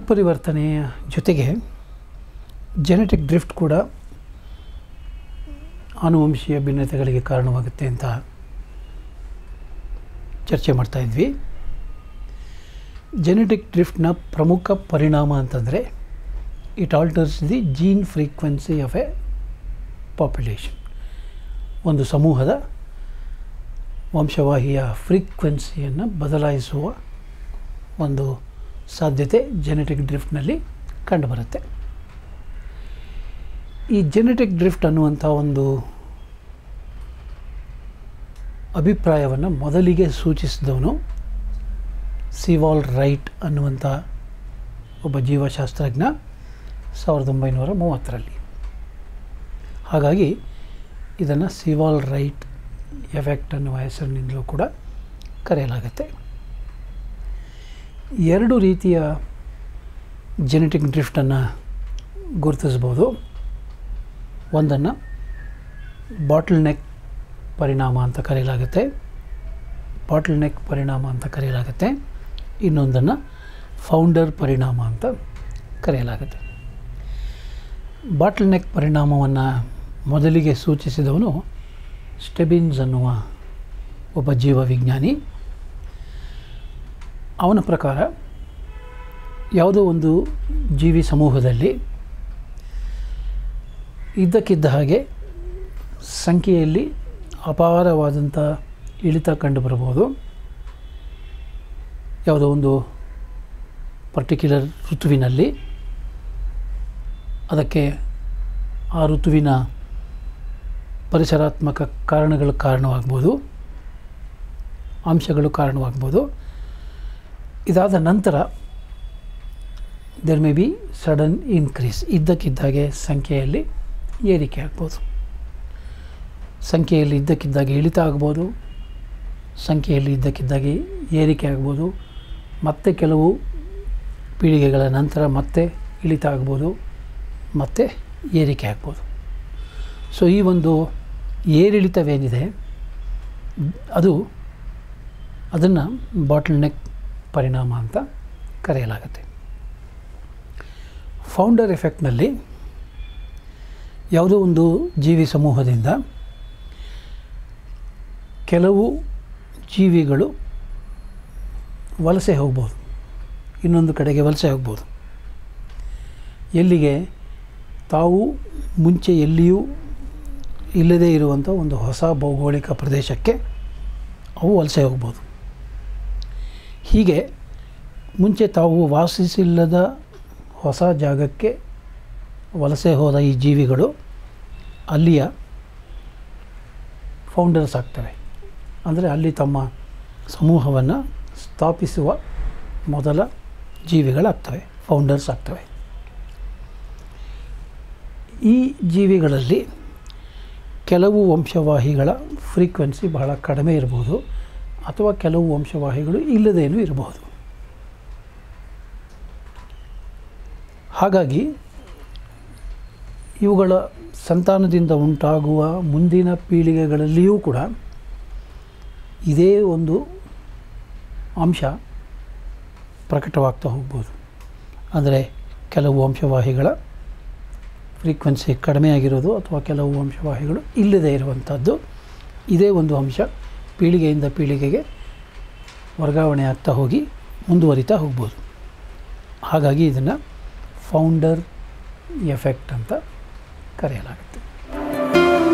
ಉತ್ಪರಿವರ್ತನೆಯ ಜೊತೆಗೆ genetic drift ಕೂಡ ಆನುವಂಶೀಯ ಭಿನ್ನತೆಗಳಿಗೆ ಕಾರಣವಾಗುತ್ತೆ ಅಂತ ಚರ್ಚೆ ಮಾಡ್ತಾ ಇದ್ವಿ ಜೆನೆಟಿಕ್ ಡ್ರಿಫ್ಟ್ನ ಪ್ರಮುಖ ಪರಿಣಾಮ ಅಂತಂದರೆ it alters the gene frequency of a population ಒಂದು ಸಮೂಹದ ವಂಶವಾಹಿಯ ಫ್ರೀಕ್ವೆನ್ಸಿಯನ್ನು ಬದಲಾಯಿಸುವ ಒಂದು ಸಾಧ್ಯತೆ ಜೆನೆಟಿಕ್ ಡ್ರಿಫ್ಟ್ನಲ್ಲಿ ಕಂಡುಬರುತ್ತೆ ಈ ಜೆನೆಟಿಕ್ ಡ್ರಿಫ್ಟ್ ಅನ್ನುವಂಥ ಒಂದು ಅಭಿಪ್ರಾಯವನ್ನು ಮೊದಲಿಗೆ ಸೂಚಿಸಿದವನು ಸಿವಾಲ್ ರೈಟ್ ಅನ್ನುವಂಥ ಒಬ್ಬ ಜೀವಶಾಸ್ತ್ರಜ್ಞ ಸಾವಿರದ ಒಂಬೈನೂರ ಮೂವತ್ತರಲ್ಲಿ ಹಾಗಾಗಿ ಇದನ್ನು ಸಿವಾಲ್ ರೈಟ್ ಎಫೆಕ್ಟ್ ಅನ್ನುವ ಹೆಸರಿನಿಂದಲೂ ಕೂಡ ಕರೆಯಲಾಗುತ್ತೆ ಎರಡು ರೀತಿಯ ಜೆನೆಟಿಕ್ ಡ್ರಿಫ್ಟನ್ನು ಗುರುತಿಸ್ಬೋದು ಒಂದನ್ನು ಬಾಟಲ್ ನೆಕ್ ಪರಿಣಾಮ ಅಂತ ಕರೆಯಲಾಗುತ್ತೆ ಬಾಟಲ್ ನೆಕ್ ಪರಿಣಾಮ ಅಂತ ಕರೆಯಲಾಗುತ್ತೆ ಇನ್ನೊಂದನ್ನು ಫೌಂಡರ್ ಪರಿಣಾಮ ಅಂತ ಕರೆಯಲಾಗುತ್ತೆ ಬಾಟಲ್ ನೆಕ್ ಪರಿಣಾಮವನ್ನು ಮೊದಲಿಗೆ ಸೂಚಿಸಿದವನು ಸ್ಟೆಬಿನ್ಸ್ ಅನ್ನುವ ಒಬ್ಬ ಜೀವವಿಜ್ಞಾನಿ ಅವನ ಪ್ರಕಾರ ಯಾವುದೋ ಒಂದು ಜೀವಿ ಸಮೂಹದಲ್ಲಿ ಇದ್ದಕ್ಕಿದ್ದ ಹಾಗೆ ಸಂಖ್ಯೆಯಲ್ಲಿ ಅಪಾರವಾದಂಥ ಇಳಿತ ಕಂಡುಬರಬಹುದು ಯಾವುದೋ ಒಂದು ಪರ್ಟಿಕ್ಯುಲರ್ ಋತುವಿನಲ್ಲಿ ಅದಕ್ಕೆ ಆ ಋತುವಿನ ಪರಿಸರಾತ್ಮಕ ಕಾರಣಗಳು ಕಾರಣವಾಗ್ಬೋದು ಅಂಶಗಳು ಕಾರಣವಾಗ್ಬೋದು ಇದಾದ ನಂತರ there may be sudden increase ಇದ್ದಕ್ಕಿದ್ದಾಗೆ ಸಂಖ್ಯೆಯಲ್ಲಿ ಏರಿಕೆ ಆಗ್ಬೋದು ಸಂಖ್ಯೆಯಲ್ಲಿ ಇದ್ದಕ್ಕಿದ್ದಾಗೆ ಇಳಿತ ಆಗ್ಬೋದು ಸಂಖ್ಯೆಯಲ್ಲಿ ಇದ್ದಕ್ಕಿದ್ದಾಗೆ ಏರಿಕೆ ಆಗ್ಬೋದು ಮತ್ತೆ ಕೆಲವು ಪೀಳಿಗೆಗಳ ನಂತರ ಮತ್ತೆ ಇಳಿತ ಆಗ್ಬೋದು ಮತ್ತೆ ಏರಿಕೆ ಆಗ್ಬೋದು ಸೊ ಈ ಒಂದು ಏರಿಳಿತವೇನಿದೆ ಅದು ಅದನ್ನು ಬಾಟಲ್ ನೆಕ್ ಪರಿಣಾಮ ಅಂತ ಕರೆಯಲಾಗುತ್ತೆ ಫೌಂಡರ್ ಎಫೆಕ್ಟ್ನಲ್ಲಿ ಯಾವುದೋ ಒಂದು ಜೀವಿ ಸಮೂಹದಿಂದ ಕೆಲವು ಜೀವಿಗಳು ವಲಸೆ ಹೋಗ್ಬೋದು ಇನ್ನೊಂದು ಕಡೆಗೆ ವಲಸೆ ಹೋಗ್ಬೋದು ಎಲ್ಲಿಗೆ ತಾವು ಮುಂಚೆ ಎಲ್ಲಿಯೂ ಇಲ್ಲದೇ ಇರುವಂಥ ಒಂದು ಹೊಸ ಭೌಗೋಳಿಕ ಪ್ರದೇಶಕ್ಕೆ ಅವು ವಲಸೆ ಹೋಗ್ಬೋದು ಹೀಗೆ ಮುಂಚೆ ತಾವು ವಾಸಿಸಿಲ್ಲದ ಹೊಸ ಜಾಗಕ್ಕೆ ವಲಸೆ ಹೋದ ಈ ಜೀವಿಗಳು ಅಲ್ಲಿಯ ಫೌಂಡರ್ಸ್ ಆಗ್ತವೆ ಅಂದರೆ ಅಲ್ಲಿ ತಮ್ಮ ಸಮೂಹವನ್ನು ಸ್ಥಾಪಿಸುವ ಮೊದಲ ಜೀವಿಗಳಾಗ್ತವೆ ಫೌಂಡರ್ಸ್ ಆಗ್ತವೆ ಈ ಜೀವಿಗಳಲ್ಲಿ ಕೆಲವು ವಂಶವಾಹಿಗಳ ಫ್ರೀಕ್ವೆನ್ಸಿ ಬಹಳ ಕಡಿಮೆ ಇರ್ಬೋದು ಅಥವಾ ಕೆಲವು ವಂಶವಾಹಿಗಳು ಇಲ್ಲದೇನೂ ಇರಬಹುದು ಹಾಗಾಗಿ ಇವುಗಳ ಸಂತಾನದಿಂದ ಉಂಟಾಗುವ ಮುಂದಿನ ಪೀಳಿಗೆಗಳಲ್ಲಿಯೂ ಕೂಡ ಇದೇ ಒಂದು ಅಂಶ ಪ್ರಕಟವಾಗ್ತಾ ಹೋಗ್ಬೋದು ಅಂದರೆ ಕೆಲವು ವಂಶವಾಹಿಗಳ ಫ್ರೀಕ್ವೆನ್ಸಿ ಕಡಿಮೆಯಾಗಿರೋದು ಅಥವಾ ಕೆಲವು ವಂಶವಾಹಿಗಳು ಇಲ್ಲದೇ ಇರುವಂಥದ್ದು ಇದೇ ಒಂದು ಅಂಶ ಪೀಳಿಗೆಯಿಂದ ಪೀಳಿಗೆಗೆ ವರ್ಗಾವಣೆ ಆಗ್ತಾ ಹೋಗಿ ಮುಂದುವರಿತಾ ಹೋಗ್ಬೋದು ಹಾಗಾಗಿ ಇದನ್ನು ಫೌಂಡರ್ ಎಫೆಕ್ಟ್ ಅಂತ ಕರೆಯಲಾಗುತ್ತೆ